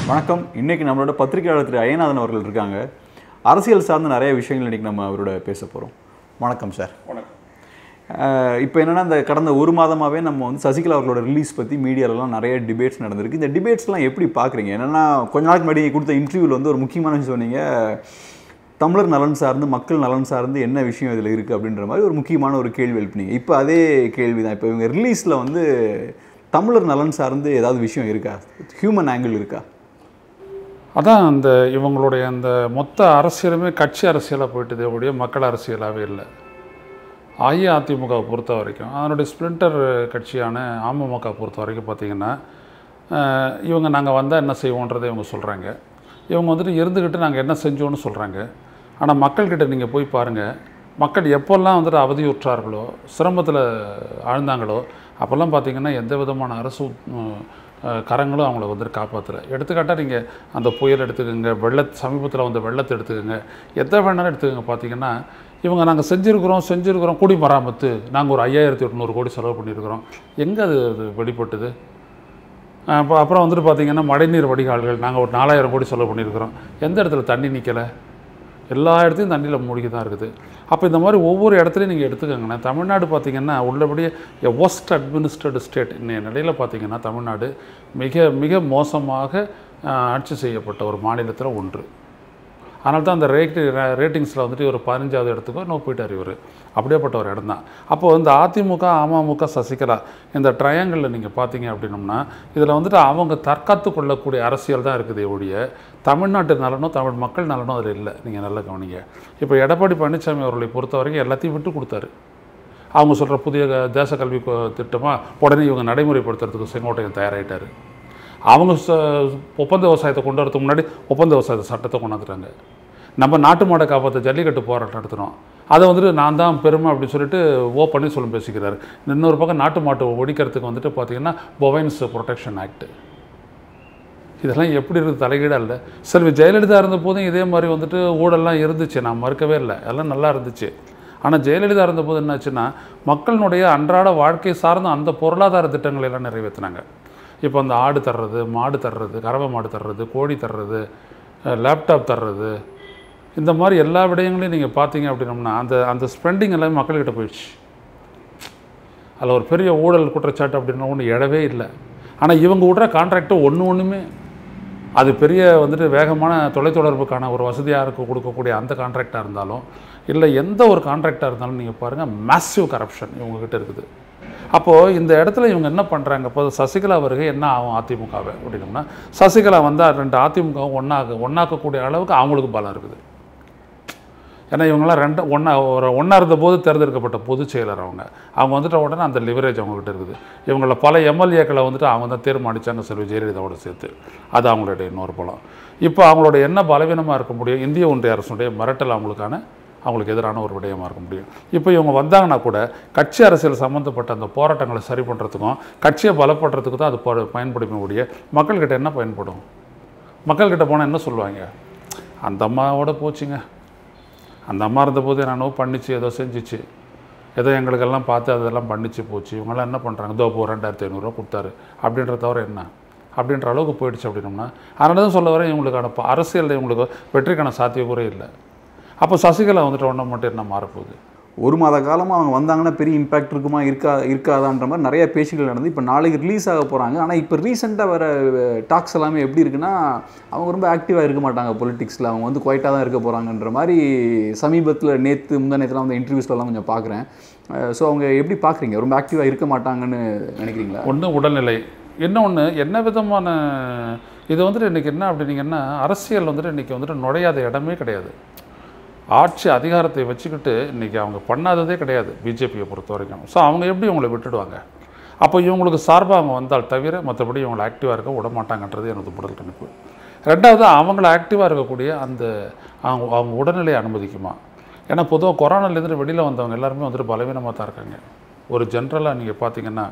வணக்கம் இன்னைக்கு நம்மளோட பத்திரிகையாளர் திரு அய்யநாதன் அவர்கள் இருக்காங்க அரசியல் சார்ந்த நிறைய விஷயங்கள் இன்னைக்கு நம்ம அவரோட பேச போகிறோம் வணக்கம் சார் வணக்கம் இப்போ என்னன்னா இந்த கடந்த ஒரு மாதமாகவே நம்ம வந்து சசிகலா அவர்களோட ரிலீஸ் பற்றி மீடியாலலாம் நிறைய டிபேட்ஸ் நடந்திருக்கு இந்த டிபேட்ஸ்லாம் எப்படி பார்க்குறீங்க என்னன்னா கொஞ்ச நாளைக்கு முன்னாடி கொடுத்த இன்டர்வியூவில் வந்து ஒரு முக்கியமான விஷயம் சொன்னீங்க தமிழர் நலன் சார்ந்து மக்கள் நலன் சார்ந்து என்ன விஷயம் இதில் இருக்குது அப்படின்ற மாதிரி ஒரு முக்கியமான ஒரு கேள்வி எழுப்பினீங்க இப்போ அதே கேள்வி தான் இப்போ இவங்க ரிலீஸில் வந்து தமிழர் நலன் சார்ந்து ஏதாவது விஷயம் இருக்கா ஹியூமன் ஆங்கிள் இருக்கா அதான் அந்த இவங்களுடைய அந்த மொத்த அரசியலுமே கட்சி அரசியலாக போயிட்டதே ஒழிய மக்கள் அரசியலாகவே இல்லை அஇஅதிமுகவை பொறுத்த வரைக்கும் அதனுடைய ஸ்பிளிண்டர் கட்சியான அமமுக பொறுத்த வரைக்கும் பார்த்திங்கன்னா அஹ், இவங்க நாங்கள் வந்தால் என்ன செய்வோன்றதை இவங்க சொல்கிறாங்க இவங்க வந்துட்டு இருந்துக்கிட்டு நாங்கள் என்ன செஞ்சோன்னு சொல்கிறாங்க ஆனால் மக்கள்கிட்ட நீங்கள் போய் பாருங்கள் மக்கள் எப்போல்லாம் வந்துட்டு அவதியுற்றார்களோ சிரமத்தில் ஆழ்ந்தாங்களோ அப்போல்லாம் பார்த்தீங்கன்னா எந்த விதமான அரசு உம், அஹ், கரங்களும் அவங்கள வந்துட்டு காப்பாற்றலை எடுத்துக்காட்டாக நீங்கள் அந்த புயல் எடுத்துக்கோங்க வெள்ள சமீபத்தில் வந்த வெள்ளத்தை எடுத்துக்கோங்க எதை வேணாலும் எடுத்துக்கோங்க பார்த்தீங்கன்னா இவங்க நாங்கள் செஞ்சுருக்கிறோம் செஞ்சுருக்கிறோம் குடி மராமத்து நாங்கள் ஒரு ஐயாயிரத்தி எட்நூறு கோடி செலவு பண்ணியிருக்கிறோம் எங்கே அது அது வெளிப்பட்டது அப்போ அப்புறம் வந்துட்டு பார்த்தீங்கன்னா மழைநீர் வடிகால்கள் நாங்கள் ஒரு நாலாயிரம் கோடி செலவு பண்ணியிருக்கிறோம் எந்த இடத்துல தண்ணி நிற்கலை எல்லா இடத்துலையும் தண்ணியில் மூழ்கி தான் இருக்குது அப்போ இந்த மாதிரி ஒவ்வொரு இடத்துலையும் நீங்கள் எடுத்துக்கோங்கண்ணே தமிழ்நாடு பார்த்தீங்கன்னா உள்ளபடியே எ ஒஸ்ட் அட்மினிஸ்ட்ரேட் ஸ்டேட் இன்னைய நிலையில் பார்த்தீங்கன்னா தமிழ்நாடு மிக மிக மோசமாக ஆஹ், ஆட்சி செய்யப்பட்ட ஒரு மாநிலத்தில் ஒன்று அதனால தான் அந்த ரேட் ரேட்டிங்ஸில் வந்துட்டு ஒரு பதினஞ்சாவது இடத்துக்கோ இன்னும் போயிட்டார் இவர் அப்படியேப்பட்ட ஒரு இடம் தான் அப்போ இந்த அதிமுக அமமுக சசிகலா இந்த ட்ரையாங்கிளில் நீங்கள் பார்த்தீங்க அப்படின்னம்னா இதில் வந்துட்டு அவங்க தற்காத்து கொள்ளக்கூடிய அரசியல் தான் இருக்குது ஒழிய தமிழ்நாட்டு நலனோ தமிழ் மக்கள் நலனோ அதில் இல்லை நீங்கள் நல்லா கவனிங்க இப்போ எடப்பாடி பழனிசாமி அவர்களை பொறுத்த வரைக்கும் எல்லாத்தையும் விட்டு கொடுத்தாரு அவங்க சொல்கிற புதிய க- தேச கல்வி கொ- திட்டமா உடனே இவங்க நடைமுறைப்படுத்துறதுக்கு செங்கோட்டையன் தயாராகிட்டார் அவங்க ச- ஒப்பந்த விவசாயத்தை கொண்டு வரதுக்கு முன்னாடி ஒப்பந்த விவசாயத்தை சட்டத்தை கொண்டாந்துட்டாங்க நம்ம நாட்டு மாடை காப்பாற்ற ஜல்லிக்கட்டு போராட்டம் நடத்தினோம் அதை வந்துட்டு நான் தான் பெருமை அப்படின்னு சொல்லிட்டு ஓ பன்னீர்செல்வம் பேசிக்கிறாரு இன்னொரு பக்கம் நாட்டு மாட்டை ஒழிக்கிறதுக்கு வந்துட்டு பார்த்தீங்கன்னா பொவைன்ஸ் ப்ரொடெக்ஷன் ஆக்ட் இதெல்லாம் எப்படி இருக்குது தலைகீடாக இல்லை செல்வி ஜெயலலிதா இருந்த போதும் இதே மாதிரி வந்துட்டு ஊழல்லாம் இருந்துச்சு நான் மறுக்கவே இல்லை எல்லாம் நல்லா இருந்துச்சு ஆனால் ஜெயலலிதா இருந்தபோது என்னாச்சுன்னா மக்களினுடைய அன்றாட வாழ்க்கை சார்ந்த அந்த பொருளாதார திட்டங்களை எல்லாம் நிறைவேற்றினாங்க இப்போ அந்த ஆடு தர்றது மாடு தர்றது கறவை மாடு தர்றது கோழி தர்றது லேப்டாப் தர்றது இந்த மாதிரி எல்லா விடயங்களையும் நீங்கள் பார்த்தீங்க அப்படின்னம்னா அந்த அந்த ஸ்பெண்டிங் எல்லாமே மக்கள்கிட்ட போயிடுச்சு அதில் ஒரு பெரிய ஊழல் குற்றச்சாட்டு அப்படின்னா ஒன்று எழவே இல்லை ஆனால் இவங்க விடுற கான்ட்ராக்ட்டு ஒன்று ஒன்றுமே அது பெரிய வந்துட்டு வேகமான தொலைத்தொடர்புக்கான ஒரு வசதியாக இருக்க கொடுக்கக்கூடிய அந்த கான்ட்ராக்டாக இருந்தாலும் இல்லை எந்த ஒரு கான்ட்ராக்டாக இருந்தாலும் நீங்கள் பாருங்கள் மேசிவ் கரப்ஷன் இவங்ககிட்ட இருக்குது அப்போது இந்த இடத்துல இவங்க என்ன பண்ணுறாங்க இப்போ சசிகலா வருகை என்ன ஆகும் அதிமுகவை அப்படின்னோம்னா சசிகலா வந்தால் ரெண்டு அதிமுகவும் ஒன்றாக ஒன்றாக்கக்கூடிய அளவுக்கு அவங்களுக்கு பலம் இருக்குது ஏன்னா இவங்கெல்லாம் ரெண்டு ஒன்றா ஒரு ஒன்றா இருந்த போது தேர்ந்தெடுக்கப்பட்ட பொதுச் செயலர் அவங்க அவங்க வந்துட்ட உடனே அந்த லிவரேஜ் அவங்ககிட்ட இருக்குது இவங்கள பல எம்எல்ஏக்களை வந்துட்டு அவங்க தான் தீர்மானிச்சாங்க செல்வி ஜெயலலிதாவோட சேர்த்து அது அவங்களுடைய இன்னொரு பலம் இப்போ அவங்களோட என்ன பலவீனமாக இருக்க முடியும் இந்திய ஒன்றிய அரசுடைய மிரட்டல் அவங்களுக்கான அவங்களுக்கு எதிரான ஒரு விடயமாக இருக்க முடியும் இப்போ இவங்க வந்தாங்கன்னா கூட கட்சி அரசியல் சம்மந்தப்பட்ட அந்த போராட்டங்களை சரி பண்ணுறதுக்கும் கட்சியை பலப்படுறதுக்கு தான் அது ப- பயன்படுமே ஒழிய மக்கள்கிட்ட என்ன பயன்படும் மக்கள்கிட்ட போனால் என்ன சொல்லுவாங்க அந்த அம்மாவோட போச்சுங்க அந்த அம்மா இருந்தபோது என்னென்னோ பண்ணிச்சு ஏதோ செஞ்சுச்சு ஏதோ எங்களுக்கெல்லாம் பார்த்து அதெல்லாம் பண்ணிச்சு போச்சு இவங்கெல்லாம் என்ன பண்ணுறாங்க இதோ இப்போ ரெண்டாயிரத்தி ஐநூறுரூவா கொடுத்தாரு அப்படின்ற தவிர என்ன அப்படின்ற அளவுக்கு போயிடுச்சு அப்படின்னோம்னா அதனால தான் சொல்ல வரேன் இவங்களுக்கான ப- அரசியல்ல இவங்களுக்கு வெற்றிக்கான சாத்தியக்கூறே இல்லை அப்போ சசிகலா வந்துட்டு ஒன்றை மட்டும் என்ன மாறப்போகுது ஒரு மாத காலமாக அவங்க வந்தாங்கன்னா பெரிய இம்பாக்ட் இருக்குமா இருக்கா இருக்காதான்ற மாதிரி நிறைய பேச்சுகள் நடந்து இப்போ நாளைக்கு ரிலீஸ் ஆக போகிறாங்க ஆனால் இப்போ ரீசெண்டாக வர டாக்ஸ் எல்லாமே எப்படி இருக்குன்னா அவங்க ரொம்ப ஆக்டிவாக இருக்க மாட்டாங்க பொலிட்டிக்ஸில் அவங்க வந்து குவைட்டாக தான் இருக்க போகிறாங்கன்ற மாதிரி சமீபத்தில் நேற்று முந்தா நேற்றுலாம் வந்து இன்டர்வியூஸ்லாம் கொஞ்சம் பார்க்குறேன் ஸோ அவங்க எப்படி பார்க்குறீங்க ரொம்ப ஆக்டிவாக இருக்க மாட்டாங்கன்னு நினைக்கிறீங்களா ஒன்று உடல்நிலை இன்னொன்று என்ன விதமான இது வந்துட்டு இன்றைக்கி என்ன அப்படின்னீங்கன்னா அரசியல் வந்துட்டு இன்றைக்கி வந்துட்டு நுழையாத இடமே கிடையாது ஆட்சி அதிகாரத்தை வச்சுக்கிட்டு இன்றைக்கி அவங்க பண்ணாததே கிடையாது பிஜேபியை பொறுத்த வரைக்கும் ஸோ அவங்க எப்படி இவங்களை விட்டுடுவாங்க அப்போ இவங்களுக்கு சார்பாக அவங்க வந்தால் தவிர மற்றபடி இவங்களை ஆக்டிவாக இருக்க விட மாட்டாங்கன்றது எனது புடல் கணிப்பு ரெண்டாவது அவங்கள ஆக்டிவாக இருக்கக்கூடிய அந்த அவங்க அவங்க உடல்நிலையை அனுமதிக்குமா ஏன்னா பொதுவாக கொரோனாலேருந்து வெளியில் வந்தவங்க எல்லாருமே வந்துட்டு பலவீனமாக தான் இருக்காங்க ஒரு ஜென்ரலாக நீங்கள் பார்த்தீங்கன்னா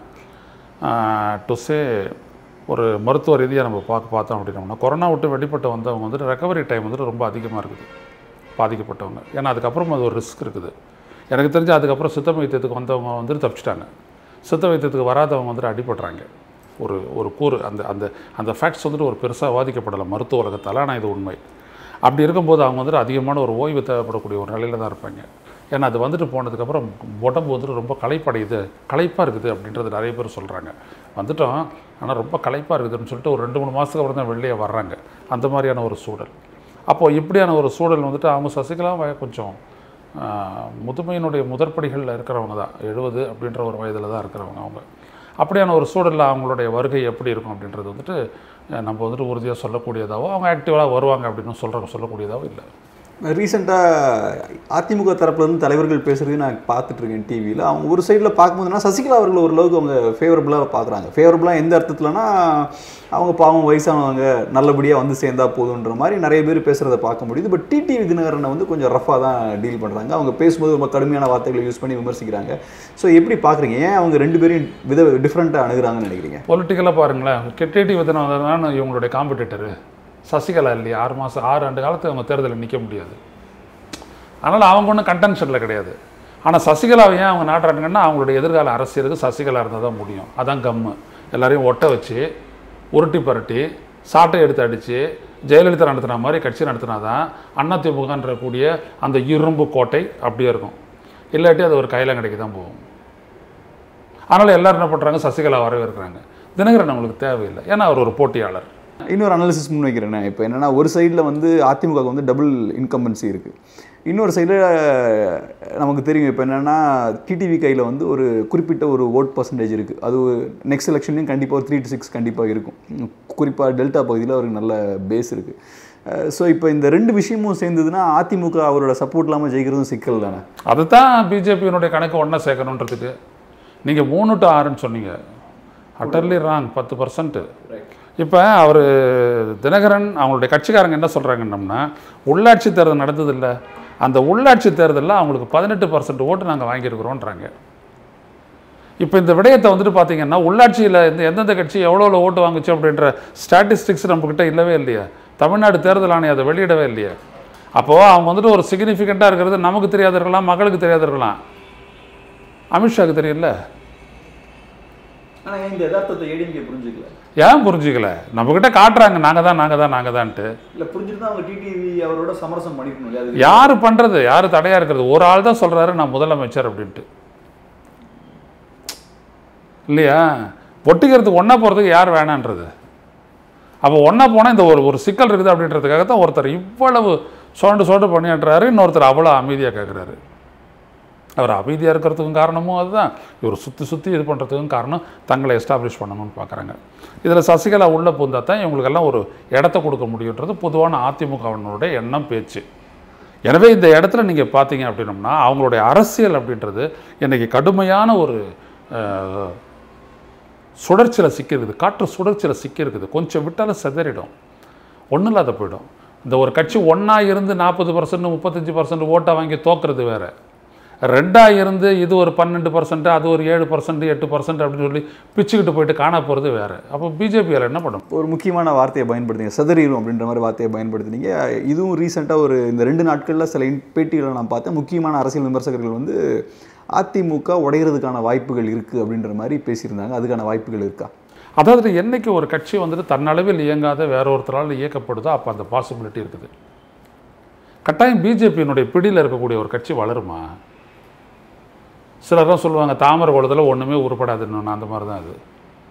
டுசே ஒரு மருத்துவ ரீதியாக நம்ம பார்க்க பார்த்தோம் அப்படின்னோம்னா கொரோனா விட்டு வெளிப்பட்டு வந்தவங்க வந்துட்டு ரெக்கவரி டைம் வந்துட்டு ரொம்ப அதிகமாக இருக்குது பாதிக்கப்பட்டவங்க ஏன்னா அதுக்கப்புறம் அது ஒரு ரிஸ்க் இருக்குது எனக்கு தெரிஞ்சு அதுக்கப்புறம் சித்த வைத்தியத்துக்கு வந்தவங்க வந்துட்டு தப்பிச்சிட்டாங்க சித்த வைத்தியத்துக்கு வராதவங்க வந்துட்டு அடிபடுறாங்க ஒரு ஒரு கூறு அந்த அந்த அந்த ஃபேக்ட்ஸ் வந்துட்டு ஒரு பெருசாக வாதிக்கப்படலை மருத்துவ உலகத்தால் ஆனால் இது உண்மை அப்படி இருக்கும்போது அவங்க வந்துட்டு அதிகமான ஒரு ஓய்வு தேவைப்படக்கூடிய ஒரு நிலையில் தான் இருப்பாங்க ஏன்னா அது வந்துட்டு போனதுக்கப்புறம் உடம்பு வந்துட்டு ரொம்ப களைப்படையுது களைப்பாக இருக்குது அப்படின்றது நிறைய பேர் சொல்கிறாங்க வந்துட்டோம் ஆனால் ரொம்ப களைப்பாக இருக்குதுன்னு சொல்லிட்டு ஒரு ரெண்டு மூணு மாதத்துக்கு அப்புறம் தான் வெளியே வர்றாங்க அந்த மாதிரியான ஒரு சூழல் அப்போது இப்படியான ஒரு சூழல் வந்துட்டு அவங்க சசிகலா வய- கொஞ்சம் ஆஹ், முதுமையினுடைய முதற்படிகளில் இருக்கிறவங்க தான் எழுபது அப்படின்ற ஒரு வயதில் தான் இருக்கிறவங்க அவங்க அப்படியான ஒரு சூழலில் அவங்களுடைய வருகை எப்படி இருக்கும் அப்படின்றது வந்துட்டு அஹ், நம்ம வந்துட்டு உறுதியாக சொல்லக்கூடியதாவோ அவங்க ஆக்டிவாக வருவாங்க அப்படின்னு சொல்கிற சொல்லக்கூடியதாவோ இல்லை ரீசெண்டாக அதிமுக தரப்புலேருந்து தலைவர்கள் பேசுகிறதையும் நான் பார்த்துட்டு இருக்கேன் டிவியில் அவங்க ஒரு சைடில் பார்க்கும்போதுனா சசிகலா அவர்கள் ஓரளவுக்கு அவங்க ஃபேவரபுளாக பார்க்குறாங்க ஃபேவரபுளாக எந்த அர்த்தத்துலனா அவங்க பாவம் வயசானவங்க நல்லபடியாக வந்து சேர்ந்தா போதுன்ற மாதிரி நிறைய பேர் பேசுகிறத பார்க்க முடியுது பட் டிடிவி தினகரனை வந்து கொஞ்சம் ரஃபாக தான் டீல் பண்ணுறாங்க அவங்க பேசும்போது ரொம்ப கடுமையான வார்த்தைகளை யூஸ் பண்ணி விமர்சிக்கிறாங்க ஸோ எப்படி பார்க்குறீங்க ஏன் அவங்க ரெண்டு பேரையும் வித டிஃப்ரெண்ட்டாக அணுகுறாங்கன்னு நினைக்கிறீங்க பொலிட்டிக்கலாக பாருங்களேன் கெட்டேட்டி விதனாதான் இவங்களுடைய காம்படிட்டரு சசிகலா இல்லையா ஆறு மாதம் ஆறு ஆண்டு காலத்துக்கு அவங்க தேர்தலில் நிற்க முடியாது அதனால் அவங்க ஒன்றும் கண்டென்ஷனில் கிடையாது ஆனால் சசிகலாவை ஏன் அவங்க நாட்டுறாங்கன்னா அவங்களுடைய எதிர்கால அரசியலுக்கு சசிகலா இருந்தால் தான் முடியும் அதான் கம்மு எல்லாரையும் ஒட்ட வச்சு உருட்டி பரட்டி சாட்டை எடுத்து அடித்து ஜெயலலிதா நடத்தின மாதிரி கட்சி நடத்தினா தான் அதிமுகன்ற கூடிய அந்த இரும்பு கோட்டை அப்படியே இருக்கும் இல்லாட்டி அது ஒரு கையிலங்கடைக்கு தான் போகும் அதனால் எல்லாரும் என்ன பண்ணுறாங்க சசிகலா வரவேற்கிறாங்க தினகரன் நம்மளுக்கு தேவையில்லை ஏன்னா அவர் ஒரு போட்டியாளர் இன்னொரு அனாலிசிஸ் முன் வைக்கிறேன் இப்போ என்னன்னா ஒரு சைடில் வந்து அதிமுக க்கு வந்து டபுள் இன்கம்பன்சி இருக்குது இன்னொரு சைடில் நமக்கு தெரியும் இப்போ என்னென்னா டிடிவி கையில் வந்து ஒரு குறிப்பிட்ட ஒரு ஓட் பர்சன்டேஜ் இருக்குது அது நெக்ஸ்ட் எலெக்ஷன்லையும் கண்டிப்பாக ஒரு த்ரீ டு சிக்ஸ் கண்டிப்பாக இருக்கும் குறிப்பாக டெல்டா பகுதியில் அவருக்கு நல்ல பேஸ் இருக்குது ஸோ இப்போ இந்த ரெண்டு விஷயமும் சேர்ந்ததுன்னா அதிமுக அவரோட சப்போர்ட் இல்லாமல் ஜெயிக்கிறதும் சிக்கல் தானே அதுதான் பிஜேபியினுடைய கணக்கு ஒன்றா சேர்க்கணுன்றதுக்கு நீங்கள் மூணு டு ஆறுன்னு சொன்னீங்க அட்டர்லி ராங் பத்து பர்சன்ட் இப்போ அவர் தினகரன் அவங்களுடைய கட்சிக்காரங்க என்ன சொல்கிறாங்கன்னம்னா உள்ளாட்சி தேர்தல் நடந்ததில்ல அந்த உள்ளாட்சி தேர்தலில் அவங்களுக்கு பதினெட்டு பர்சன்ட் ஓட்டு நாங்கள் வாங்கியிருக்கிறோன்றாங்க இப்போ இந்த விடயத்தை வந்துட்டு பார்த்தீங்கன்னா உள்ளாட்சியில் இந்த எந்தெந்த கட்சி எவ்வளோ எவ்வளோ ஓட்டு வாங்குச்சு அப்படின்ற ஸ்டாட்டிஸ்டிக்ஸ் நம்மக்கிட்ட இல்லவே இல்லையா தமிழ்நாடு தேர்தல் ஆணையம் அதை வெளியிடவே இல்லையா அப்போது அவங்க வந்துட்டு ஒரு சிக்னிஃபிகண்ட்டாக இருக்கிறது நமக்கு தெரியாத இருக்கலாம் மக்களுக்கு தெரியாத இருக்கலாம் அமித்ஷாக்கு தெரியல ஆனால் இந்த யதார்த்தத்தை ஏடிஎம்கே புரிஞ்சுக்கல ஏன் புரிஞ்சுக்கல நம்மக்கிட்ட காட்டுறாங்க நாங்கள் தான் நாங்கள் தான் நாங்கள் தான்ட்டு இல்லை புரிஞ்சுட்டு தான் அவங்க டிடிவி அவரோட சமரசம் பண்ணிக்கணும் இல்லையா அது யார் பண்ணுறது யார் தடையாக இருக்கிறது ஒரு ஆள் தான் சொல்கிறாரு நான் முதலமைச்சர் அப்படின்ட்டு இல்லையா ஒட்டிக்கிறதுக்கு ஒன்றா போகிறதுக்கு யார் வேணான்றது அப்போ ஒன்றா போனால் இந்த ஒரு ஒரு சிக்கல் இருக்குது அப்படின்றதுக்காக தான் ஒருத்தர் இவ்வளவு சோண்டு சோண்டு பண்ணியாட்டுறாரு இன்னொருத்தர் அவ்வளோ அமைதியாக கேட்குறாரு அவர் அமைதியாக இருக்கிறதுக்கும் காரணமும் அதுதான் இவர் சுற்றி சுற்றி இது பண்ணுறதுக்கும் காரணம் தங்களை எஸ்டாப்ளிஷ் பண்ணணும்னு பார்க்குறாங்க இதில் சசிகலா உள்ளே பூந்தா தான் இவங்களுக்கெல்லாம் ஒரு இடத்த கொடுக்க முடியுன்றது பொதுவான அதிமுகவினுடைய எண்ணம் பேச்சு எனவே இந்த இடத்துல நீங்கள் பார்த்தீங்க அப்படின்னம்னா அவங்களுடைய அரசியல் அப்படின்றது இன்றைக்கி கடுமையான ஒரு அஹ், சுழற்சியில் சிக்கிருக்குது காற்று சுழற்சியில் சிக்கிருக்குது கொஞ்சம் விட்டாலும் சிதறிடும் ஒன்றும் இல்லாத போயிடும் இந்த ஒரு கட்சி ஒன்றா இருந்து நாற்பது பர்சன்ட் முப்பத்தஞ்சு பர்சன்ட் ஓட்டை வாங்கி தோக்குறது வேற ரெண்டா இருந்து இது ஒரு பன்னெண்டு பர்சன்ட் அது ஒரு ஏழு பர்சன்ட் எட்டு பர்சன்ட் அப்படின்னு சொல்லி பிச்சுக்கிட்டு போயிட்டு காண போகிறது வேற அப்போ பிஜேபியால் என்ன பண்ணும் ஒரு முக்கியமான வார்த்தையை பயன்படுத்திங்க சதறீரும் அப்படின்ற மாதிரி வார்த்தையை பயன்படுத்தினீங்க இதுவும் ரீசெண்டாக ஒரு இந்த ரெண்டு நாட்களில் சில இன்- பேட்டிகளை நான் பார்த்தேன் முக்கியமான அரசியல் விமர்சகர்கள் வந்து அதிமுக உடையிறதுக்கான வாய்ப்புகள் இருக்குது அப்படின்ற மாதிரி பேசியிருந்தாங்க அதுக்கான வாய்ப்புகள் இருக்கா அதாவது என்னைக்கு ஒரு கட்சி வந்துட்டு தன்னளவில் இயங்காத வேற ஒருத்தரால் இயக்கப்படுதோ அப்போ அந்த பாசிபிலிட்டி இருக்குது கட்டாயம் பிஜேபியினுடைய பிடியில் இருக்கக்கூடிய ஒரு கட்சி வளருமா சிலர்லாம் சொல்லுவாங்க தாமரை குளத்தில் ஒன்றுமே உருப்படாதுன்னு அந்த மாதிரி தான் அது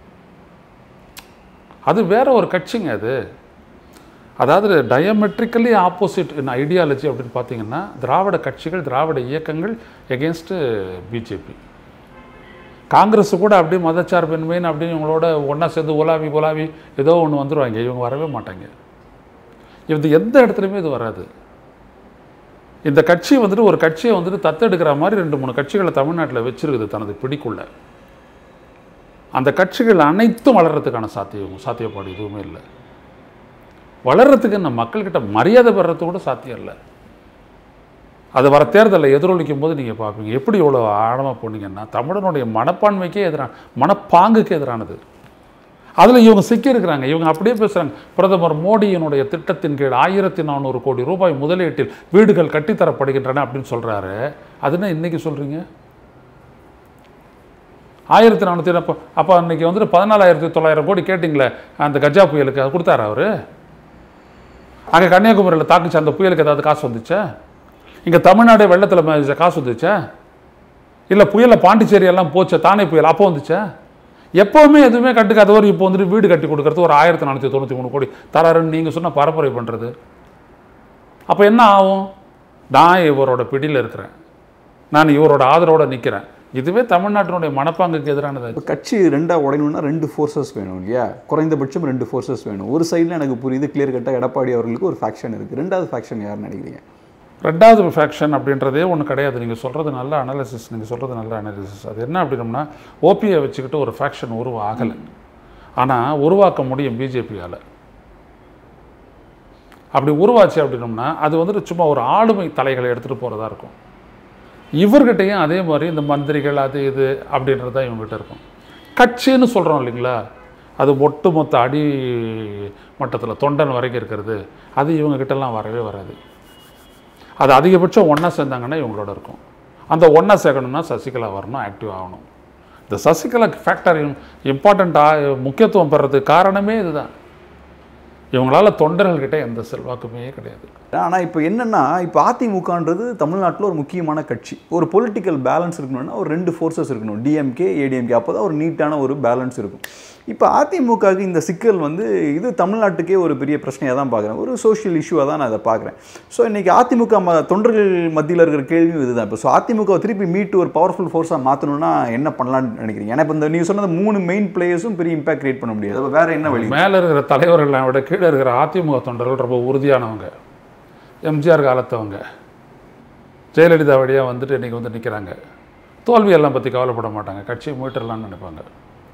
அது வேற ஒரு கட்சிங்க அது அதாவது டயமெட்ரிக்கலி ஆப்போசிட் இன் ஐடியாலஜி அப்படின்னு பார்த்தீங்கன்னா திராவிட கட்சிகள் திராவிட இயக்கங்கள் எகென்ஸ்ட்டு பிஜேபி காங்கிரஸ் கூட அப்படியே மதச்சார்பின்மைன்னு அப்படின்னு இவங்களோட ஒன்றா சேர்ந்து உலாவி உலாவி ஏதோ ஒன்று வந்துருவாங்க இவங்க வரவே மாட்டாங்க இது எந்த இடத்துலையுமே இது வராது இந்த கட்சி வந்துட்டு ஒரு கட்சியை வந்துட்டு தத்தெடுக்கிற மாதிரி ரெண்டு மூணு கட்சிகளை தமிழ்நாட்டில் வச்சிருக்குது தனது பிடிக்குள்ள அந்த கட்சிகள் அனைத்தும் வளர்கிறதுக்கான சாத்தியம் சாத்தியப்பாடு எதுவுமே இல்லை வளர்கிறதுக்கு நம்ம மக்கள்கிட்ட மரியாதை பெறறது கூட சாத்தியம் இல்லை அது வர தேர்தலில் எதிரொலிக்கும் போது நீங்கள் பார்ப்பீங்க எப்படி இவ்வளோ ஆழமாக போனீங்கன்னா தமிழனுடைய மனப்பான்மைக்கே எதிரான மனப்பாங்குக்கு எதிரானது அதில் இவங்க சிக்கியிருக்கிறாங்க இவங்க அப்படியே பேசுகிறாங்க பிரதமர் மோடியினுடைய திட்டத்தின் கீழ் ஆயிரத்தி நானூறு கோடி ரூபாய் முதலீட்டில் வீடுகள் கட்டித்தரப்படுகின்றன அப்படின்னு சொல்கிறாரு அதுன்னா இன்னைக்கு சொல்கிறீங்க ஆயிரத்தி நானூற்றி அப்போ அப்போ அன்னைக்கு வந்துட்டு பதினாலாயிரத்தி தொள்ளாயிரம் கோடி கேட்டிங்களே அந்த கஜா புயலுக்கு அது கொடுத்தாரா அவர் அங்கே கன்னியாகுமரியில் தாக்குச்சு அந்த புயலுக்கு ஏதாவது காசு வந்துச்சா இங்கே தமிழ்நாடு வெள்ளத்தில் ம- காசு வந்துச்சா இல்லை புயலில் பாண்டிச்சேரி எல்லாம் போச்சா தானே புயல் அப்போ வந்துச்சா எப்போவுமே எதுவுமே கட்டுக்காதவர் இப்போ வந்துட்டு வீடு கட்டி கொடுக்கறது ஒரு ஆயிரத்தி நானூற்றி தொண்ணூற்றி மூணு கோடி தராருன்னு நீங்கள் சொன்ன பரப்புரை பண்ணுறது அப்போ என்ன ஆகும் நான் இவரோட பிடியில் இருக்கிறேன் நான் இவரோட ஆதரவோட நிற்கிறேன் இதுவே தமிழ்நாட்டினுடைய மனப்பாங்குக்கு எதிரானது இப்போ கட்சி ரெண்டாக உடையணும்னா ரெண்டு ஃபோர்ஸஸ் வேணும் இல்லையா குறைந்தபட்சம் ரெண்டு ஃபோர்ஸஸ் வேணும் ஒரு சைடில் எனக்கு புரியுது கிளியர் கட்டாக எடப்பாடி அவர்களுக்கு ஒரு ஃபேக்ஷன் இருக்குது ரெண்டாவது ஃபேக்ஷன் யாருன்னு நினைக்கிறீங்க ரெண்டாவது ஃபேக்ஷன் அப்படின்றதே ஒன்று கிடையாது நீங்கள் சொல்கிறது நல்ல அனாலிசிஸ் நீங்கள் சொல்கிறது நல்ல அனாலிசிஸ் அது என்ன அப்படின்னம்னா ஓபியை வச்சுக்கிட்டு ஒரு ஃபேக்ஷன் உருவாகலை ஆனால் உருவாக்க முடியும் பிஜேபியால் அப்படி உருவாச்சு அப்படின்னம்னா அது வந்துட்டு சும்மா ஒரு ஆளுமை தலைகளை எடுத்துகிட்டு போகிறதா இருக்கும் இவர்கிட்டையும் அதே மாதிரி இந்த மந்திரிகள் அது இது அப்படின்றது தான் இவங்ககிட்ட இருக்கும் கட்சின்னு சொல்கிறோம் இல்லைங்களா அது ஒட்டுமொத்த அடி மட்டத்தில் தொண்டன் வரைக்கும் இருக்கிறது அது இவங்ககிட்டலாம் வரவே வராது அது அதிகபட்சம் ஒன்றா சேர்ந்தாங்கன்னா இவங்களோட இருக்கும் அந்த ஒன்றா சேர்க்கணும்னா சசிகலா வரணும் ஆக்டிவ் ஆகணும் இந்த சசிகலா ஃபேக்டர் இம்பார்ட்டண்ட்டாக முக்கியத்துவம் பெறதுக்கு காரணமே இதுதான் இவங்களால தொண்டர்கள்கிட்ட எந்த செல்வாக்குமே கிடையாது ஆனால் இப்போ என்னென்னா இப்போ அதிமுகன்றது தமிழ்நாட்டில் ஒரு முக்கியமான கட்சி ஒரு பொலிட்டிக்கல் பேலன்ஸ் இருக்கணும்னா ஒரு ரெண்டு ஃபோர்ஸஸ் இருக்கணும் டிஎம்கே ஏடிஎம்கே அப்போ தான் ஒரு நீட்டான ஒரு பேலன்ஸ் இருக்கும் இப்போ அதிமுகவுக்கு இந்த சிக்கல் வந்து இது தமிழ்நாட்டுக்கே ஒரு பெரிய பிரச்சனையாக தான் பார்க்குறேன் ஒரு சோஷியல் இஷ்யூவாக தான் நான் அதை பார்க்குறேன் ஸோ இன்றைக்கி அதிமுக ம தொண்டர்கள் மத்தியில் இருக்கிற கேள்வியும் இதுதான் இப்போ ஸோ அதிமுக திருப்பி மீட்டு ஒரு பவர்ஃபுல் ஃபோர்ஸாக மாற்றணும்னா என்ன பண்ணலாம்னு நினைக்கிறீங்க ஏன்னா இப்போ இந்த நீங்கள் சொன்னது மூணு மெயின் பிளேயர்ஸும் பெரிய இம்பாக்ட் கிரியேட் பண்ண முடியாது அப்போ வேற என்ன வழி மேலே இருக்கிற தலைவர்களை விட கீழே இருக்கிற அதிமுக தொண்டர்கள் ரொம்ப உறுதியானவங்க எம்ஜிஆர் காலத்தவங்க ஜெயலலிதா வழியாக வந்துட்டு இன்றைக்கி வந்து நிற்கிறாங்க தோல்வியெல்லாம் பற்றி கவலைப்பட மாட்டாங்க கட்சியை மீட்டரலாம்னு நினைப்பாங்க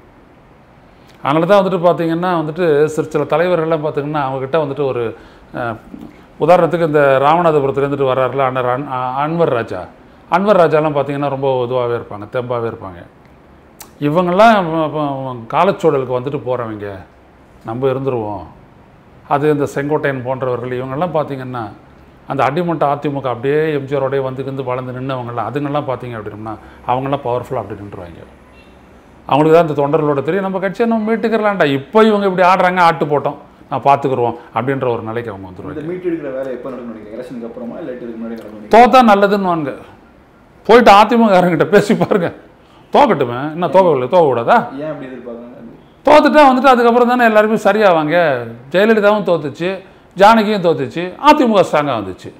அதனால தான் வந்துட்டு பார்த்தீங்கன்னா வந்துட்டு சில சில தலைவர்கள்லாம் பார்த்தீங்கன்னா அவங்கக்கிட்ட வந்துட்டு ஒரு அஹ், உதாரணத்துக்கு இந்த ராமநாதபுரத்துலேருந்துட்டு வர்றாருல அண்ணர் அன் அ- அன்வர் ராஜா அன்வர் ராஜாலாம் பார்த்தீங்கன்னா ரொம்ப இதுவாகவே இருப்பாங்க தெம்பாகவே இருப்பாங்க இவங்கெல்லாம் வ- வ- காலச்சூழலுக்கு வந்துட்டு போகிறவங்க நம்ம இருந்துருவோம் அது இந்த செங்கோட்டையன் போன்றவர்கள் இவங்கெல்லாம் பார்த்தீங்கன்னா அந்த அடிமட்ட அதிமுக அப்படியே எம்ஜிஆரோடய வந்து வந்து வளர்ந்து நின்னவங்களாம் அதுங்கெல்லாம் பார்த்தீங்க அப்படின்னா அவங்கெல்லாம் பவர்ஃபுல்லாக அப்படி நின்றுவாங்க அவங்களுக்கு தான் இந்த தொண்டர்களோட தெரியும் நம்ம கட்சியை நம்ம மீட்டுக்கிறலாம்டா இப்போ இவங்க இப்படி ஆடுறாங்க ஆட்டு போட்டோம் நான் பார்த்துக்குருவோம் அப்படின்ற ஒரு நிலைக்கு அவங்க வந்துருவாங்க இந்த மீட்டு எடுக்கிற வேலை எப்போ நடக்கும் நினைக்கிறீங்க எலெக்ஷனுக்கு அப்புறமா இல்லை இதுக்கு முன்னாடி நடக்கும் தோத்தா நல்லதுன்னு வாங்க போயிட்டு அதிமுககாரங்கிட்ட பேசி பாருங்க தோக்கட்டுமே என்ன தோக்கவில்லை தோக்க கூடாதா ஏன் அப்படி எதிர்பார்க்குறாங்க தோத்துட்டா வந்துட்டு அதுக்கப்புறம் தானே எல்லாருமே சரியாவாங்க ஜெயலலிதாவும் தோத்துச்சு ஜானகியும் தோத்துச்சு அதிமுக ஸ்ட்ராங்காக வந்துச்சு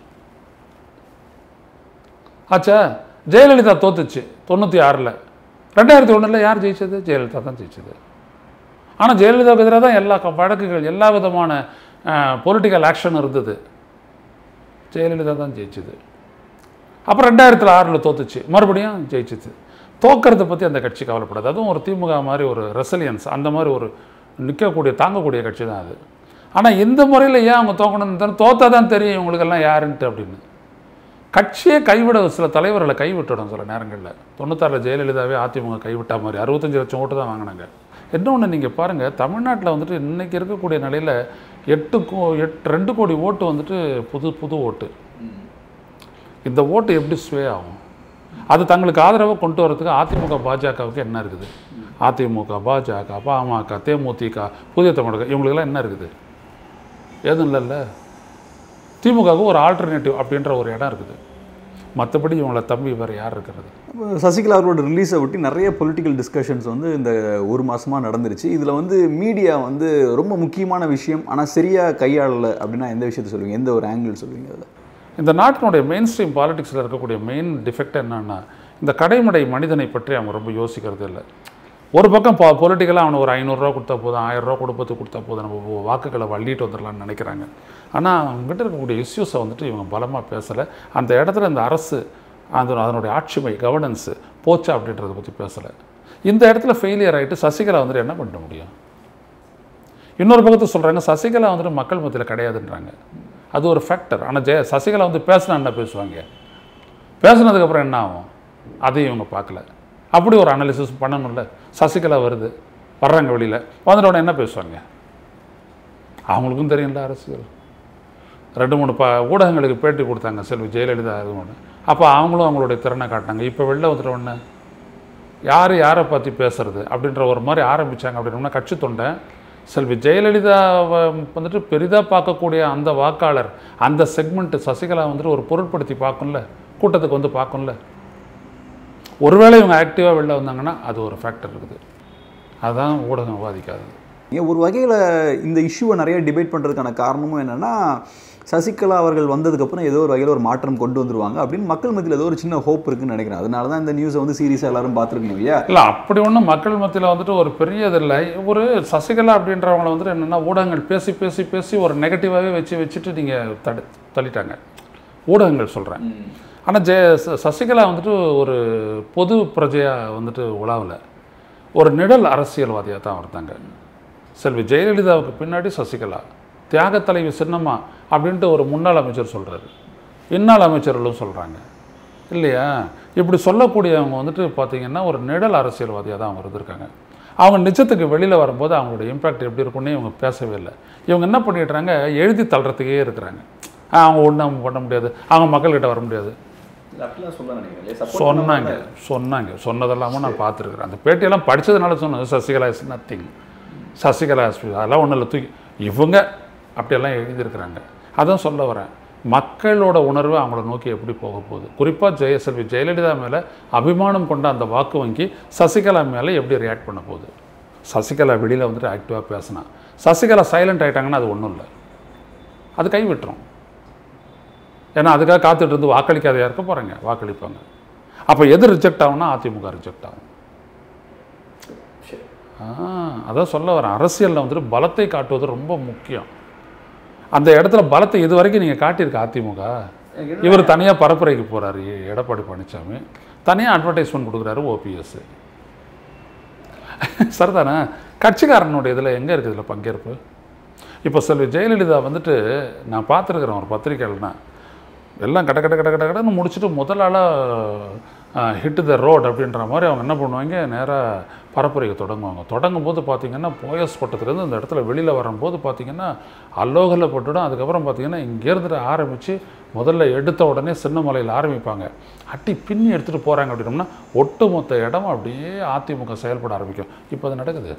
ஆச்சா ஜெயலலிதா தோத்துச்சு தொண்ணூற்றி ஆறில் ரெண்டாயிரத்தி ஒன்றில் யார் ஜெயிச்சது ஜெயலலிதா தான் ஜெயிச்சது ஆனால் ஜெயலலிதாவுக்கு எதிராக தான் எல்லா க- வழக்குகள் எல்லா விதமான பொலிட்டிக்கல் ஆக்ஷன் இருந்தது ஜெயலலிதா தான் ஜெயிச்சது அப்புறம் ரெண்டாயிரத்தில் ஆறில் தோத்துச்சு மறுபடியும் ஜெயிச்சிச்சு தோக்கறதை பற்றி அந்த கட்சி கவலைப்படாது அதுவும் ஒரு திமுக மாதிரி ஒரு ரெசிலியன்ஸ் அந்த மாதிரி ஒரு நிற்கக்கூடிய தாங்கக்கூடிய கட்சி தான் அது ஆனால் இந்த முறையில் ஏன் அவங்க தோக்கணும்னு தோத்தா தான் தெரியும் இவங்களுக்கெல்லாம் யாருன்ட்டு அப்படின்னு கட்சியே கைவிட சில தலைவர்களை கைவிட்டுடும் சில நேரங்களில் தொண்ணூத்தாறில் ஜெயலலிதாவே அதிமுக கைவிட்டா மாதிரி அறுபத்தஞ்சு லட்சம் ஓட்டு தான் வாங்கினாங்க இன்னொன்று நீங்கள் பாருங்கள் தமிழ்நாட்டில் வந்துட்டு இன்றைக்கி இருக்கக்கூடிய நிலையில் எட்டு கோ எட் ரெண்டு கோடி ஓட்டு வந்துட்டு புது புது ஓட்டு இந்த ஓட்டு எப்படி ஸ்வே ஆகும் அது தங்களுக்கு ஆதரவாக கொண்டு வரதுக்கு அதிமுக பாஜகவுக்கு என்ன இருக்குது அதிமுக பாஜக பாமக தேமுதிக புதிய தமிழக இவங்களுக்கெல்லாம் என்ன இருக்குது எதுவும் இல்லைல்ல திமுகவுக்கு ஒரு ஆல்டர்னேட்டிவ் அப்படின்ற ஒரு இடம் இருக்குது மற்றபடி இவங்கள தம்பி வேறு யார் இருக்கிறது அப்போ சசிகலா அவர்களோட ரிலீஸை ஒட்டி நிறைய பொலிட்டிக்கல் டிஸ்கஷன்ஸ் வந்து இந்த ஒரு மாசமா நடந்துருச்சு இதில் வந்து மீடியா வந்து ரொம்ப முக்கியமான விஷயம் ஆனால் சரியாக கையாளலை அப்படின்னா எந்த விஷயத்தை சொல்லுவீங்க எந்த ஒரு ஆங்கிள் சொல்லுவீங்க அதில் இந்த நாட்டினுடைய மெயின் ஸ்ட்ரீம் பாலிடிக்ஸில் இருக்கக்கூடிய மெயின் டிஃபெக்ட் என்னன்னா இந்த கடைமடை மனிதனை பற்றி அவங்க ரொம்ப யோசிக்கிறது இல்லை ஒரு பக்கம் பா பொலிட்டிக்கலாக அவனை ஒரு ஐநூறுரூவா கொடுத்தா போதும் ஆயிரரூவா கொடுப்பது கொடுத்தா போதும் நம்ம வாக்குகளை வள்ளிட்டு வந்துடலாம்னு நினைக்கிறாங்க ஆனால் அவங்ககிட்ட இருக்கக்கூடிய இஷ்யூஸை வந்துட்டு இவங்க பலமாக பேசலை அந்த இடத்துல இந்த அரசு அந்த அதனுடைய ஆட்சிமை கவர்னன்ஸு போச்சா அப்படின்றத பற்றி பேசலை இந்த இடத்துல ஃபெயிலியர் ஆகிட்டு சசிகலா வந்துட்டு என்ன பண்ண முடியும் இன்னொரு பக்கத்தை சொல்கிறாங்க சசிகலா வந்துட்டு மக்கள் மத்தியில் கிடையாதுன்றாங்க அது ஒரு ஃபேக்டர் ஆனால் ஜெய சசிகலா வந்து பேசினா என்ன பேசுவாங்க பேசுனதுக்கப்புறம் என்ன ஆகும் அதையும் இவங்க பார்க்கல அப்படி ஒரு அனாலிசிஸ் பண்ணணும்ல சசிகலா வருது வர்றாங்க வெளியில் வந்துட்ட உடனே என்ன பேசுவாங்க அவங்களுக்கும் தெரியும்ல அரசியல் ரெண்டு மூணு ப ஊடகங்களுக்கு பேட்டி கொடுத்தாங்க செல்வி ஜெயலலிதா இது ஒன்று அப்போ அவங்களும் அவங்களுடைய திறனை காட்டினாங்க இப்போ வெளில வந்துட்ட உடனே யார் யாரை பற்றி பேசுறது அப்படின்ற ஒரு மாதிரி ஆரம்பித்தாங்க அப்படின்னா கட்சி தொண்டை செல்வி ஜெயலலிதாவை வந்துட்டு பெரிதாக பார்க்கக்கூடிய அந்த வாக்காளர் அந்த செக்மெண்ட் சசிகலா வந்துட்டு ஒரு பொருட்படுத்தி பார்க்கும்ல கூட்டத்துக்கு வந்து பார்க்கும்ல ஒருவேளை இவங்க ஆக்டிவாக வெளில வந்தாங்கன்னா அது ஒரு ஃபேக்டர் இருக்குது அதுதான் ஊடகம் விவாதிக்காது ஏன் ஒரு வகையில் இந்த இஷ்யூவை நிறைய டிபேட் பண்ணுறதுக்கான காரணமும் என்னென்னா சசிகலா அவர்கள் வந்ததுக்கப்புறம் ஏதோ ஒரு வகையில் ஒரு மாற்றம் கொண்டு வந்துருவாங்க அப்படின்னு மக்கள் மத்தியில் ஏதோ ஒரு சின்ன ஹோப் இருக்குன்னு நினைக்கிறேன் அதனால தான் இந்த நியூஸை வந்து சீரியஸாக எல்லாரும் பார்த்துருக்கணும் இல்லையா இல்லை அப்படி ஒன்றும் மக்கள் மத்தியில் வந்துட்டு ஒரு பெரிய இது இல்லை ஒரு சசிகலா அப்படின்றவங்கள வந்துட்டு என்னென்னா ஊடகங்கள் பேசி பேசி பேசி ஒரு நெகட்டிவாகவே வச்சு வச்சுட்டு நீங்கள் தடு தள்ளிட்டாங்க ஊடகங்கள் சொல்கிறேன் ஆனால் ஜெய ச- சசிகலா வந்துட்டு ஒரு பொது பிரஜையாக வந்துட்டு உலாவில் ஒரு நிழல் அரசியல்வாதியாக தான் இருந்தாங்க செல்வி ஜெயலலிதாவுக்கு பின்னாடி சசிகலா தியாக தலைவி சின்னம்மா அப்படின்ட்டு ஒரு முன்னாள் அமைச்சர் சொல்கிறாரு இன்னாள் அமைச்சர்களும் சொல்கிறாங்க இல்லையா இப்படி சொல்லக்கூடியவங்க வந்துட்டு பார்த்தீங்கன்னா ஒரு நிழல் அரசியல்வாதியாக தான் அவங்க இருந்திருக்காங்க அவங்க நிஜத்துக்கு வெளியில் வரும்போது அவங்களோட இம்பாக்ட் எப்படி இருக்கும்னு இவங்க பேசவே இல்லை இவங்க என்ன பண்ணிடுறாங்க எழுதி தள்ளுறதுக்கே இருக்கிறாங்க ஆ, அவங்க ஒன்றும் பண்ண முடியாது அவங்க மக்கள்கிட்ட வர முடியாது அப்படிலாம் சொல்ல சொன்னாங்க சொன்னாங்க சொன்னதெல்லாமும் நான் பார்த்துருக்குறேன் அந்த பேட்டியெல்லாம் படிச்சதுனால சொன்னது Sasikala is nothing Sasikala is- அதெல்லாம் ஒன்றும் இல்லை தூக்கி இவங்க அப்படியெல்லாம் எழுதியிருக்கிறாங்க அதான் சொல்ல வரேன் மக்களோட உணர்வு அவங்கள நோக்கி எப்படி போக போகுது குறிப்பாக ஜெயசெல்வி ஜெயலலிதா மேலே அபிமானம் கொண்ட அந்த வாக்கு வங்கி சசிகலா மேலே எப்படி ரியாக்ட் பண்ண போகுது சசிகலா வெளியில் வந்துட்டு ஆக்டிவாக பேசினா சசிகலா சைலண்ட் ஆயிட்டாங்கன்னா அது ஒன்றும் இல்லை அது கை விட்டுரும் ஏன்னா அதுக்காக காத்துட்டு இருந்து வாக்களிக்காதையா இருக்க போகிறாங்க வாக்களிப்பாங்க அப்போ எது ரிஜெக்ட் ஆகும்னா அதிமுக ரிஜெக்ட் ஆகும் ஆ அதான் சொல்ல வரேன் அரசியலில் வந்துட்டு பலத்தை காட்டுவது ரொம்ப முக்கியம் அந்த இடத்துல பலத்தை இது வரைக்கும் நீங்கள் காட்டியிருக்க அதிமுக இவர் தனியாக பரப்புரைக்கு போகிறாரு எடப்பாடி பழனிசாமி தனியாக அட்வர்டைஸ்மெண்ட் கொடுக்குறாரு ஓபிஎஸ் சரிதானே கட்சிக்காரனுடைய இதில் எங்கே இருக்குது இதில் பங்கேற்பு இப்போ செல்வி ஜெயலலிதா வந்துட்டு நான் பார்த்துருக்குறேன் ஒரு பத்திரிக்கையில்னா எல்லாம் கட கட கட கட கடன்னு முடிச்சுட்டு முதல் ஆளாக ஹிட் த ரோட் அப்படின்ற மாதிரி அவங்க என்ன பண்ணுவாங்க நேராக பரப்புரையை தொடங்குவாங்க தொடங்கும் போது பார்த்தீங்கன்னா போயஸ் பட்டத்துலேருந்து இந்த இடத்துல வெளியில் வரும்போது பார்த்தீங்கன்னா அல்லோகலில் பட்டுடும் அதுக்கப்புறம் பார்த்தீங்கன்னா இங்கேருந்துட்டு ஆரம்பித்து முதல்ல எடுத்த உடனே சின்னமலையில் ஆரம்பிப்பாங்க அட்டி பின்னி எடுத்துகிட்டு போகிறாங்க அப்படின்னோம்னா ஒட்டுமொத்த இடம் அப்படியே அதிமுக செயல்பட ஆரம்பிக்கும் இப்போ அது நடக்குது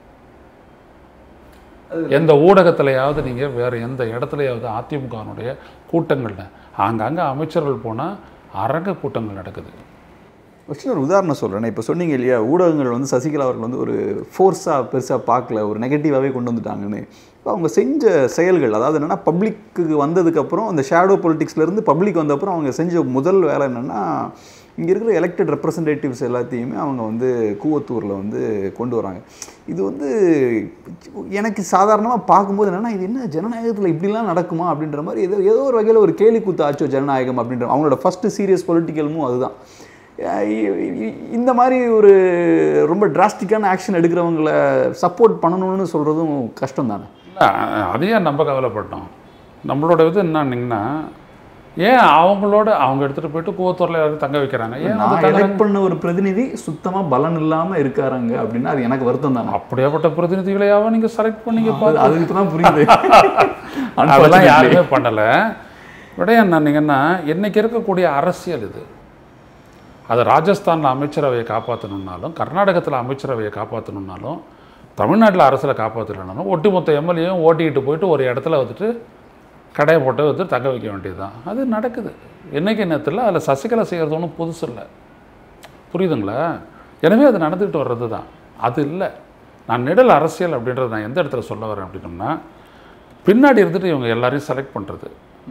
எந்த ஊடகத்திலையாவது நீங்கள் வேறு எந்த இடத்துலையாவது அதிமுகவினுடைய கூட்டங்களில் ஆங்காங்கே அமைச்சர்கள் போனால் அரங்க கூட்டங்கள் நடக்குது ஃபஸ்ட்டு ஒரு உதாரணம் சொல்கிறேன் இப்போ சொன்னீங்க இல்லையா ஊடகங்கள் வந்து சசிகலா அவர்கள் வந்து ஒரு ஃபோர்ஸாக பெருசாக பார்க்கல ஒரு நெகட்டிவாகவே கொண்டு வந்துட்டாங்கன்னு இப்போ அவங்க செஞ்ச செயல்கள் அதாவது என்னென்னா பப்ளிக்கு வந்ததுக்கப்புறம் அந்த ஷேடோ பொலிட்டிக்ஸ்லேருந்து பப்ளிக் வந்தப்புறம் அவங்க செஞ்ச முதல் வேலை என்னென்னா இங்கே இருக்கிற எலெக்டட் ரெப்ரசன்டேட்டிவ்ஸ் எல்லாத்தையுமே அவங்க வந்து கூவத்தூரில் வந்து கொண்டு வராங்க இது வந்து எனக்கு சாதாரணமாக பார்க்கும்போது என்னென்னா இது என்ன ஜனநாயகத்தில் இப்படிலாம் நடக்குமா அப்படின்ற மாதிரி ஏதோ ஏதோ ஒரு வகையில் ஒரு கேலி கூத்து ஆச்சோ ஜனநாயகம் அப்படின்ற அவங்களோட ஃபஸ்ட்டு சீரியஸ் பொலிட்டிக்கல் அதுதான் அஹ் இ- இ- இந்த மாதிரி ஒரு ரொம்ப டிராஸ்டிக்கான ஆக்ஷன் எடுக்கிறவங்கள சப்போர்ட் பண்ணணும்னு சொல்கிறதும் கஷ்டம் தானே இல்லை அதையே நம்ம கவலைப்பட்டோம் நம்மளோட இது என்னன்னீங்கன்னா ஏன் அவங்களோட அவங்க எடுத்துகிட்டு போயிட்டு கூவத்தூரில் யாராவது தங்க வைக்கிறாங்க ஏன் வந்து நான் தங்குறாங்க? எலெக்ட் பண்ண ஒரு பிரதிநிதி சுத்தமாக பலன் இல்லாமல் இருக்காருங்க அப்படின்னா அது எனக்கு வருத்தம் தானே அப்படியாப்பட்ட பிரதிநிதிகளையாவது நீங்கள் செலக்ட் பண்ணீங்க அது- அதுக்கு இப்போ தான் புரியுது அதெல்லாம் Unfortunately. யாருமே பண்ணலை விட என்னன்னீங்கன்னா இன்னைக்கு இருக்கக்கூடிய அரசியல் இது அது ராஜஸ்தானில் அமைச்சரவையை காப்பாற்றணுன்னாலும் கர்நாடகத்தில் அமைச்சரவையை காப்பாற்றணுன்னாலும் தமிழ்நாட்டில் அரசியலை காப்பாற்றணுன்னாலும் ஒட்டுமொத்த எம்எல்ஏயும் ஓட்டிக்கிட்டு போயிட்டு ஒரு இடத்துல வந்துட்டு கடையை போட்டு வந்து தங்க வைக்க வேண்டியதுதான் அது நடக்குது என்னைக்கு நேரத்தில் அதில் சசிகலா செய்கிறது ஒன்றும் புதுசு இல்லை புரியுதுங்களா எனவே அது நடந்துக்கிட்டு வர்றது தான் அது இல்லை நான் நிழல் அரசியல் அப்படின்றது நான் எந்த இடத்துல சொல்ல வரேன் அப்படின்னோம்னா பின்னாடி இருந்துட்டு இவங்க எல்லாரையும் செலக்ட் பண்ணுறது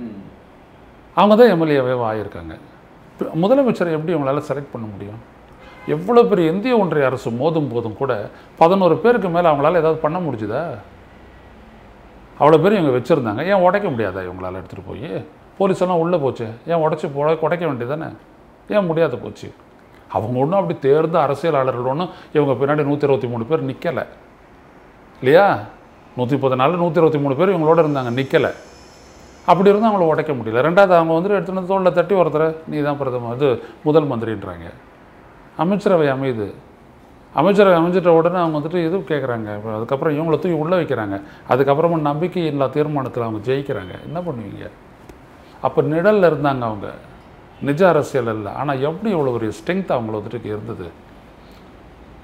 அவங்க தான் எம்எல்ஏவே ஆகியிருக்காங்க பி- முதலமைச்சரை எப்படி இவங்களால செலக்ட் பண்ண முடியும் எவ்வளோ பெரிய இந்திய ஒன்றிய அரசு மோதும் போதும் கூட பதினோரு பேருக்கு மேலே அவங்களால ஏதாவது பண்ண முடிஞ்சுதா அவ்வளோ பேர் இவங்க வச்சுருந்தாங்க ஏன் உடைக்க முடியாதா இவங்களால எடுத்துகிட்டு போய் போலீஸ் எல்லாம் உள்ளே போச்சு ஏன் உடச்சி உடைக்க வேண்டியதானே ஏன் முடியாத போச்சு அவங்க ஒன்றும் அப்படி தேர்ந்த அரசியலாளர்கள் ஒன்றும் இவங்க பின்னாடி நூற்றி இருபத்தி மூணு பேர் நிற்கலை இல்லையா நூற்றி முப்பது நாளில் நூற்றி இருபத்தி மூணு பேர் இவங்களோட இருந்தாங்க நிற்கலை அப்படி இருந்தால் அவங்கள உடைக்க முடியல ரெண்டாவது அவங்க வந்துட்டு எடுத்துன்னு வந்து தோளில் தட்டி ஒருத்தரை நீ தான் பிரதமர் இது முதல் மந்திரின்றாங்க அமைச்சரவை அமையுது அமைச்சரவை அமைஞ்சிட்ட உடனே அவங்க வந்துட்டு இது கேட்குறாங்க அதுக்கப்புறம் இவங்கள தூக்கி உள்ளே வைக்கிறாங்க அதுக்கப்புறமா நம்பிக்கை இல்லா தீர்மானத்தில் அவங்க ஜெயிக்கிறாங்க என்ன பண்ணுவீங்க அப்போ நிழல்ல இருந்தாங்க அவங்க நிஜ அரசியல் இல்லை ஆனால் எப்படி இவ்வளோ ஒரு ஸ்ட்ரென்த் அவங்கள வந்துட்டு இருந்தது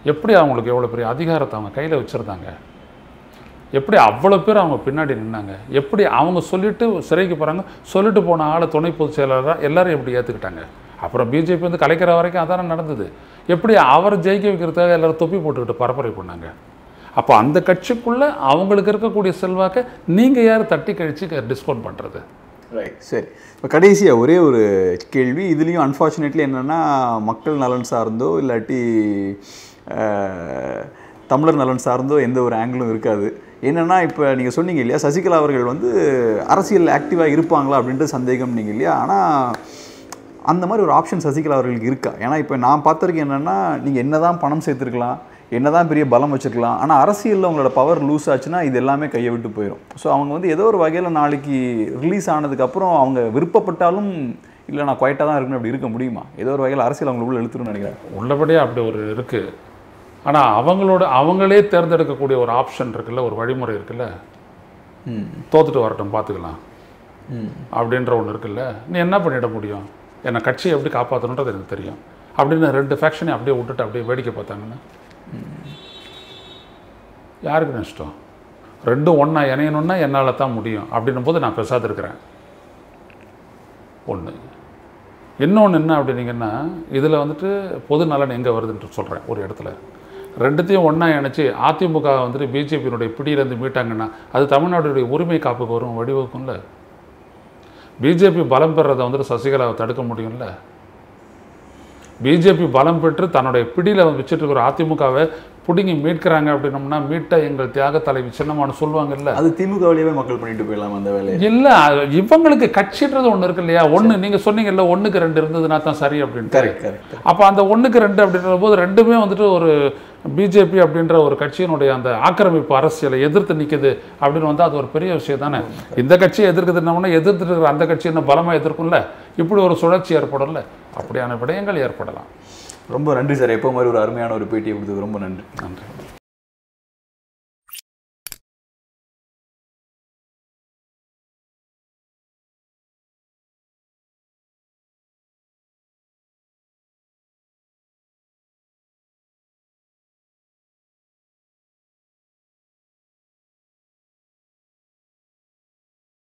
எப்படி அவங்களுக்கு எவ்வளோ பெரிய அதிகாரத்தை அவங்க கையில் வச்சுருந்தாங்க எப்படி அவ்வளோ பேர் அவங்க பின்னாடி நின்னாங்க எப்படி அவங்க சொல்லிட்டு சிறைக்கு போகிறாங்க சொல்லிட்டு போன ஆளை துணை பொதுச் செயலாளராக எல்லாரும் எப்படி ஏற்றுக்கிட்டாங்க அப்புறம் பிஜேபி வந்து கலைக்கிற வரைக்கும் அதானே நடந்தது எப்படி அவரை ஜெயிக்க வைக்கிறதுக்காக எல்லாரும் தொப்பி போட்டுக்கிட்டு பரப்புரை பண்ணாங்க அப்போ அந்த கட்சிக்குள்ளே அவங்களுக்கு இருக்கக்கூடிய செல்வாக்கை நீங்கள் யார் தட்டி கழிச்சு டிஸ்கவுண்ட் பண்ணுறது ரைட் சரி இப்போ கடைசியாக ஒரே ஒரு கேள்வி இதுலேயும் அன்ஃபார்ச்சுனேட்லி என்னென்னா மக்கள் நலன் சார்ந்தோ இல்லாட்டி அஹ், தமிழர் நலன் சார்ந்தோ எந்த ஒரு ஆங்கிளும் இருக்காது என்னென்னா இப்போ நீங்கள் சொன்னீங்க இல்லையா சசிகலா அவர்கள் வந்து அரசியல் ஆக்டிவாக இருப்பாங்களா அப்படின்ட்டு சந்தேகம் நீங்கள் இல்லையா ஆனால் அந்த மாதிரி ஒரு ஆப்ஷன் சசிகலா அவர்களுக்கு இருக்கா ஏன்னா இப்போ நான் பார்த்துருக்கேன் என்னென்னா நீங்கள் என்ன தான் பணம் சேர்த்துருக்கலாம் என்ன தான் பெரிய பலம் வச்சுருக்கலாம் ஆனால் அரசியலில் உங்களோட பவர் லூஸ் ஆச்சுன்னா இது எல்லாமே கையை விட்டு போயிடும் ஸோ அவங்க வந்து ஏதோ ஒரு வகையில் நாளைக்கு ரிலீஸ் ஆனதுக்கப்புறம் அவங்க விருப்பப்பட்டாலும் இல்லை நான் குவைட்டாக தான் இருக்கணும் அப்படி இருக்க முடியுமா ஏதோ ஒரு வகையில் அரசியல் அவங்களுக்குள்ள இழுத்துருன்னு நினைக்கிறேன் உள்ளபடியே அப்படி ஒரு இருக்குது ஆனால் அவங்களோட அவங்களே தேர்ந்தெடுக்கக்கூடிய ஒரு ஆப்ஷன் இருக்குல்ல ஒரு வழிமுறை இருக்குல்ல தோத்துட்டு வரட்டும் பார்த்துக்கலாம் அப்படின்ற ஒன்று இருக்குல்ல நீ என்ன பண்ணிட முடியும் என்னை கட்சியை எப்படி காப்பாற்றணுன்றது எனக்கு தெரியும் அப்படின்னு ரெண்டு ஃபேக்ஷனையும் அப்படியே விட்டுட்டு அப்படியே வேடிக்கை பார்த்தாங்கன்னா யாருக்கு நஷ்டம் ரெண்டும் ஒன்றா இணையணும்னா என்னால் தான் முடியும் அப்படின்னும் போது நான் பெருசாக இருக்கிறேன் ஒன்று இன்னொன்று என்ன அப்படின்னீங்கன்னா இதில் வந்துட்டு பொது நலன் எங்கே வருதுன்னு சொல்கிறேன் ஒரு இடத்துல ரெண்டுத்தையும் ஒன்றா இணைச்சி அதிமுக வந்துட்டு பிஜேபியினுடைய பிடியிலேருந்து மீட்டாங்கன்னா அது தமிழ்நாடுடைய உரிமை காப்புக்கு வரும் வழிவகுக்கும்ல பிஜேபி பலம் பெறதை வந்துட்டு சசிகலாவை தடுக்க முடியும்ல பிஜேபி பலம் பெற்று தன்னுடைய பிடியில் வச்சுட்டு இருக்கிற அதிமுகவை பிடுங்கி மீட்கிறாங்க அப்படின்னம்னா மீட்ட எங்கள் தியாக தலைவி சின்னமானு சொல்லுவாங்கல்ல அது திமுக வழியாவே மக்கள் பண்ணிட்டு போயிடலாம் அந்த வேலையை இல்ல அது இவங்களுக்கு கட்சின்றது ஒண்ணு இருக்கு இல்லையா ஒண்ணு நீங்க சொன்னீங்கல்ல ஒண்ணுக்கு ரெண்டு இருந்ததுன்னா தான் சரி அப்படின்ட்டு கரெக்ட் கரெக்ட் அப்ப அந்த ஒண்ணுக்கு ரெண்டு அப்படின்ற போது ரெண்டுமே வந்துட்டு ஒரு பிஜேபி அப்படின்ற ஒரு கட்சியினுடைய அந்த ஆக்கிரமிப்பு அரசியலை எதிர்த்து நிக்குது அப்படின்னு வந்து அது ஒரு பெரிய விஷயம் தானே இந்த கட்சியை எதிர்க்குதுன்னா எதிர்த்துட்டு இருக்கிற அந்த கட்சி என்ன பலமா எதிர்க்கும்ல இப்படி ஒரு சுழற்சி ஏற்படும்ல அப்படியான விடயங்கள் ஏற்படலாம் ரொம்ப நன்றி சார் எப்போ மாதிரி ஒரு அருமையான ஒரு பேட்டியை கொடுத்தது ரொம்ப நன்றி நன்றி